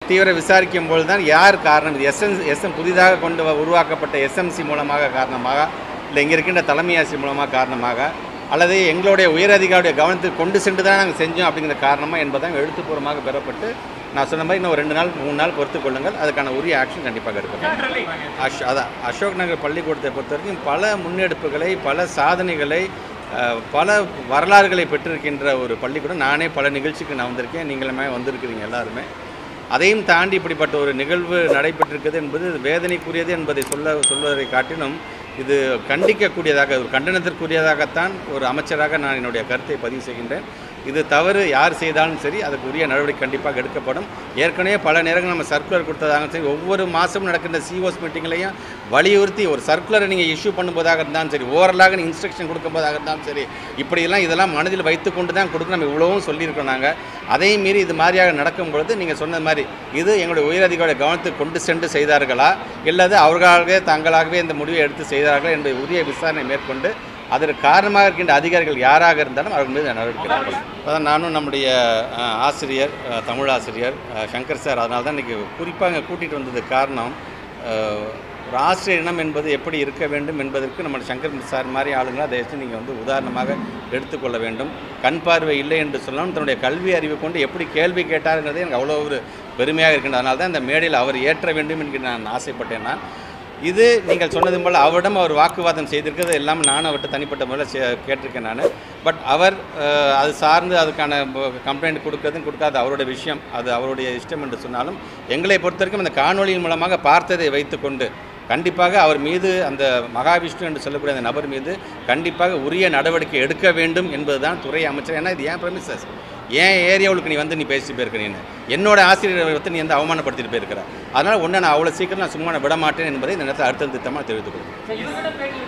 தீவிர விசாரிக்கும் பொழுது தான் யார் காரணம் இது எஸ்எம் எஸ்எம் புதிதாக கொண்டு வ- உருவாக்கப்பட்ட எஸ்எம்சி மூலமாக காரணமாக இல்லை இங்கே இருக்கின்ற தலைமை ஆசிரியர் மூலமாக காரணமாக அல்லது எங்களுடைய உயரதிகாரியுடைய கவனத்துக்கு கொண்டு சென்று தான் நாங்கள் செஞ்சோம் அப்படிங்கிற காரணமாக என்பதாக எழுத்துப்பூர்வமாக பெறப்பட்டு நான் சொன்ன மாதிரி இன்னும் ஒரு ரெண்டு நாள் மூணு நாள் பொறுத்து கொள்ளுங்கள் அதுக்கான உரிய ஆக்ஷன் கண்டிப்பாக எடுக்கப்படும் அஷ் அதான் அசோக் நகர் பள்ளிக்கூடத்தை பொறுத்த வரைக்கும் பல முன்னெடுப்புகளை பல சாதனைகளை அஹ், பல வரலாறுகளை பெற்றிருக்கின்ற ஒரு பள்ளிக்கூடம் நானே பல நிகழ்ச்சிக்கு நான் வந்திருக்கேன் நீங்களுமே வந்திருக்கிறீங்க எல்லாருமே அதையும் தாண்டி இப்படிப்பட்ட ஒரு நிகழ்வு நடைபெற்றிருக்கிறது என்பது வேதனைக்குரியது என்பதை சொல்ல சொல்வதை காட்டிலும் இது கண்டிக்கக்கூடியதாக ஒரு கண்டனத்திற்குரியதாகத்தான் ஒரு அமைச்சராக நான் என்னுடைய கருத்தை பதிவு செய்கின்றேன் இது தவறு யார் செய்தாலும் சரி அதுக்கு உரிய நடவடிக்கை கண்டிப்பாக எடுக்கப்படும் ஏற்கனவே பல நேரங்கள் நம்ம சர்க்குலர் கொடுத்ததாக சரி ஒவ்வொரு மாதமும் நடக்கின்ற சிஓஸ் மீட்டிங்லையும் வலியுறுத்தி ஒரு சர்க்குலரை நீங்கள் இஷ்யூ பண்ணும்போதாக இருந்தாலும் சரி ஓவரலாக நீங்கள் இன்ஸ்ட்ரக்ஷன் கொடுக்கும்போதாக இருந்தாலும் சரி இப்படியெல்லாம் இதெல்லாம் மனதில் வைத்துக்கொண்டு தான் கொடுக்க நம்ம இவ்வளவும் சொல்லியிருக்கோம் நாங்கள் அதையும் மீறி இது மாதிரியாக நடக்கும் பொழுது நீங்கள் சொன்ன மாதிரி இது எங்களுடைய உயரதிகாரியோட கவனத்துக்கு கொண்டு சென்று செய்தார்களா இல்லது அவர்களாகவே தாங்களாகவே இந்த முடிவை எடுத்து செய்தார்களா என்பதை உரிய விசாரணை மேற்கொண்டு அதற்கு காரணமாக இருக்கின்ற அதிகாரிகள் யாராக இருந்தாலும் அவர்கள் மீது நடவடிக்கை எடுக்கப்படும் அதான் நானும் நம்முடைய அஹ், ஆசிரியர் அஹ், தமிழ் ஆசிரியர் அஹ், சங்கர் சார் அதனால தான் இன்றைக்கி குறிப்பாக இங்கே கூட்டிகிட்டு வந்ததுக்கு காரணம் அஹ், ஒரு ஆசிரியர் இனம் என்பது எப்படி இருக்க வேண்டும் என்பதற்கு நம்ம சங்கர் சார் மாதிரி ஆளுங்களை அதை வச்சு நீங்கள் வந்து உதாரணமாக எடுத்துக்கொள்ள வேண்டும் கண் பார்வை இல்லை என்று சொன்னாலும் தன்னுடைய கல்வி அறிவு கொண்டு எப்படி கேள்வி கேட்டாருங்கிறது எனக்கு அவ்வளோ ஒரு பெருமையாக இருக்கின்றது அதனால தான் இந்த மேடையில் அவர் ஏற்ற வேண்டும் என்கிற நான் ஆசைப்பட்டேன் நான் இது நீங்கள் சொன்னது போல் அவரிடம் அவர் வாக்குவாதம் செய்திருக்கிறது எல்லாம் நானும் அவர்கிட்ட தனிப்பட்ட முறையில் சே- கேட்டிருக்கேன் நான் பட் அவர் அஹ், அது சார்ந்து அதுக்கான கம்ப்ளைண்ட் கொடுக்கறதும் கொடுக்காத அவருடைய விஷயம் அது அவருடைய இஷ்டம் என்று சொன்னாலும் எங்களை பொறுத்த வரைக்கும் அந்த காணொளியின் மூலமாக பார்த்ததை வைத்துக்கொண்டு கண்டிப்பாக அவர் மீது அந்த மகாவிஷ்ணு என்று சொல்லக்கூடிய அந்த நபர் மீது கண்டிப்பாக உரிய நடவடிக்கை எடுக்க வேண்டும் என்பதுதான் துறை அமைச்சர் ஏன்னா இது ஏன் ப்ரமிசஸ் ஏன் ஏரியாவுக்கு நீ வந்து நீ பேசி போயிருக்க நீ என்னோட ஆசிரியரை வந்து நீ வந்து அவமானப்படுத்திட்டு போயிருக்கிற அதனால் ஒன்று நான் அவ்வளோ சீக்கிரம் நான் சும்மா விட மாட்டேன் என்பதை இந்த நேரத்தில் அடுத்த திட்டமாக தெரிவித்துக் கொள்கிறேன்